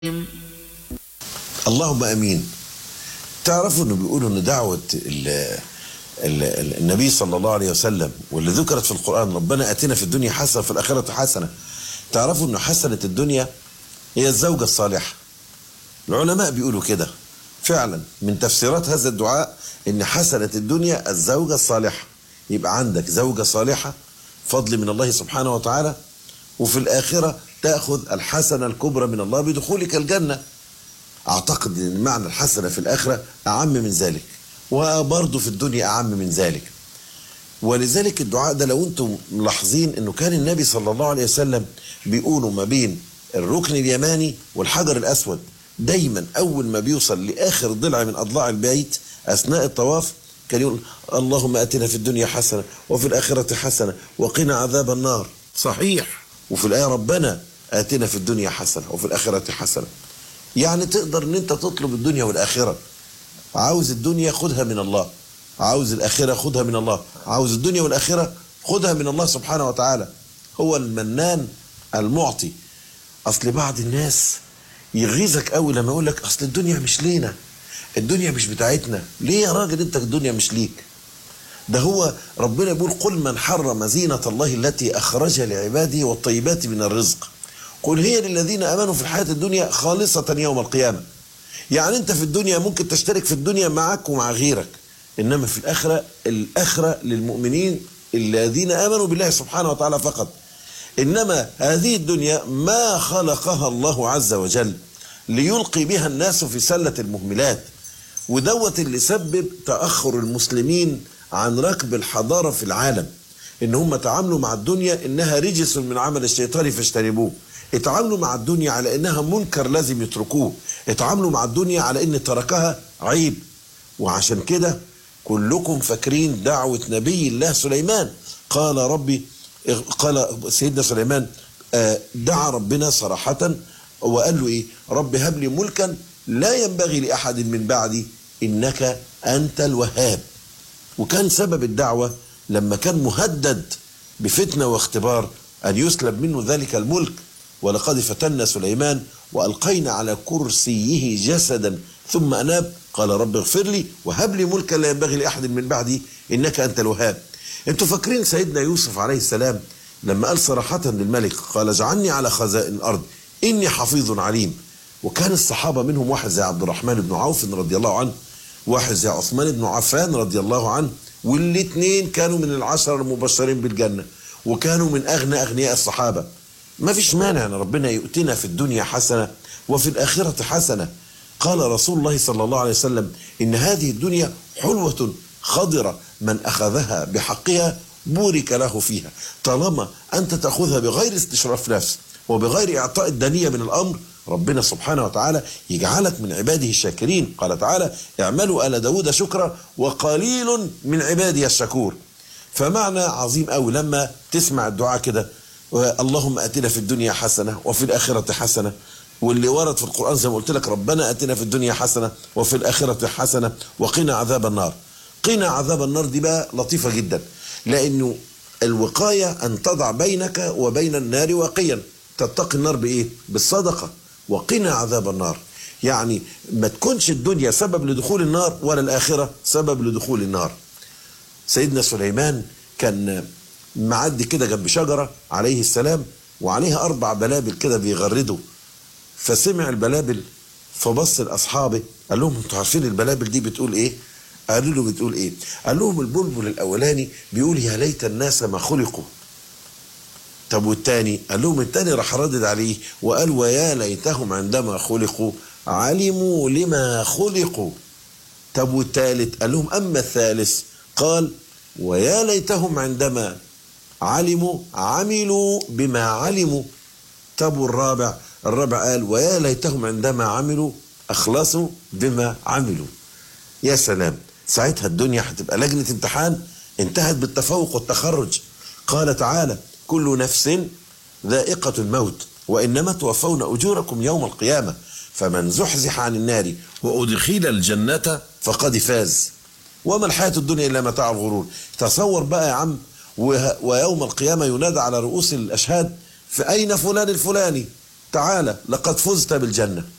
اللهم امين تعرفوا انه بيقولوا ان دعوه ال ال ال النبي صلى الله عليه وسلم واللي ذكرت في القران ربنا اتنا في الدنيا حسنه وفي الاخره حسنه تعرفوا انه حسنه الدنيا هي الزوجه الصالحه العلماء بيقولوا كده فعلا من تفسيرات هذا الدعاء ان حسنه الدنيا الزوجه الصالحه يبقى عندك زوجه صالحه فضل من الله سبحانه وتعالى وفي الاخره تاخذ الحسنه الكبرى من الله بدخولك الجنه اعتقد ان معنى الحسنه في الاخره اعم من ذلك وبرضه في الدنيا اعم من ذلك ولذلك الدعاء ده لو انتم ملاحظين انه كان النبي صلى الله عليه وسلم بيقولوا ما بين الركن اليماني والحجر الاسود دايما اول ما بيوصل لاخر ضلع من اضلاع البيت اثناء الطواف كان يقول اللهم اتنا في الدنيا حسنه وفي الاخره حسنه وقنا عذاب النار صحيح وفي الايه ربنا اتنا في الدنيا حسنه وفي الاخره حسنه يعني تقدر ان انت تطلب الدنيا والاخره عاوز الدنيا خدها من الله عاوز الاخره خدها من الله عاوز الدنيا والاخره خدها من الله سبحانه وتعالى هو المنان المعطي اصل بعض الناس يغيظك قوي لما يقول لك اصل الدنيا مش لينا الدنيا مش بتاعتنا ليه يا راجل انت الدنيا مش ليك ده هو ربنا بيقول قل من حرم زينة الله التي أخرج لعباده والطيبات من الرزق قل هي للذين امنوا في الحياه الدنيا خالصه يوم القيامه يعني انت في الدنيا ممكن تشترك في الدنيا معك ومع غيرك انما في الاخره الاخره للمؤمنين الذين امنوا بالله سبحانه وتعالى فقط انما هذه الدنيا ما خلقها الله عز وجل ليلقي بها الناس في سله المهملات ودوت اللي سبب تاخر المسلمين عن ركب الحضاره في العالم ان هم تعاملوا مع الدنيا انها رجس من عمل الشيطان فاجتنبوه اتعاملوا مع الدنيا على انها منكر لازم يتركوه اتعاملوا مع الدنيا على ان تركها عيب وعشان كده كلكم فاكرين دعوة نبي الله سليمان قال ربي قال سيدنا سليمان دعا ربنا صراحة وقال له ايه رب هب لي ملكا لا ينبغي لأحد من بعدي إنك أنت الوهاب وكان سبب الدعوة لما كان مهدد بفتنة واختبار أن يسلب منه ذلك الملك ولقد فتنا سليمان والقينا على كرسيه جسدا ثم اناب قال رب اغفر لي وهب لي ملكا لا ينبغي لاحد من بعدي انك انت الوهاب انتوا فاكرين سيدنا يوسف عليه السلام لما قال صراحة للملك قال اجعلني على خزائن الارض اني حفيظ عليم وكان الصحابة منهم واحد زي عبد الرحمن بن عوف رضي الله عنه واحد زي عثمان بن عفان رضي الله عنه والاثنين كانوا من العشرة المبشرين بالجنة وكانوا من اغنى اغنياء الصحابه ما فيش مانع ان ربنا يؤتنا في الدنيا حسنه وفي الاخره حسنه قال رسول الله صلى الله عليه وسلم ان هذه الدنيا حلوه خضره من اخذها بحقها بورك له فيها طالما انت تاخذها بغير استشراف نفس وبغير اعطاء الدنيه من الامر ربنا سبحانه وتعالى يجعلك من عباده الشاكرين قال تعالى اعملوا ال داود شكرا وقليل من عبادي الشكور فمعنى عظيم قوي لما تسمع الدعاء كده اللهم اتنا في الدنيا حسنه وفي الاخره حسنه واللي ورد في القران زي ما قلت لك ربنا اتنا في الدنيا حسنه وفي الاخره حسنه وقنا عذاب النار قنا عذاب النار دي بقى لطيفه جدا لانه الوقايه ان تضع بينك وبين النار واقيا تتقي النار بايه بالصدقه وقنا عذاب النار يعني ما تكونش الدنيا سبب لدخول النار ولا الاخره سبب لدخول النار سيدنا سليمان كان معدي كده جنب شجرة عليه السلام وعليها أربع بلابل كده بيغردوا فسمع البلابل فبص لأصحابه قال لهم انتوا عارفين البلابل دي بتقول إيه؟ قالوا له بتقول إيه؟ قال لهم البلبل الأولاني بيقول يا ليت الناس ما خلقوا طب والتاني قال لهم التاني راح ردد عليه وقال ويا ليتهم عندما خلقوا علموا لما خلقوا طب والتالت قال لهم أما الثالث قال ويا ليتهم عندما علموا عملوا بما علموا طب الرابع الرابع قال ويا ليتهم عندما عملوا اخلصوا بما عملوا يا سلام ساعتها الدنيا هتبقى لجنة امتحان انتهت بالتفوق والتخرج قال تعالى كل نفس ذائقة الموت وإنما توفون أجوركم يوم القيامة فمن زحزح عن النار وأدخل الجنة فقد فاز وما الحياة الدنيا إلا متاع الغرور تصور بقى يا عم ويوم القيامة ينادى على رؤوس الأشهاد في أين فلان الفلاني تعالى لقد فزت بالجنة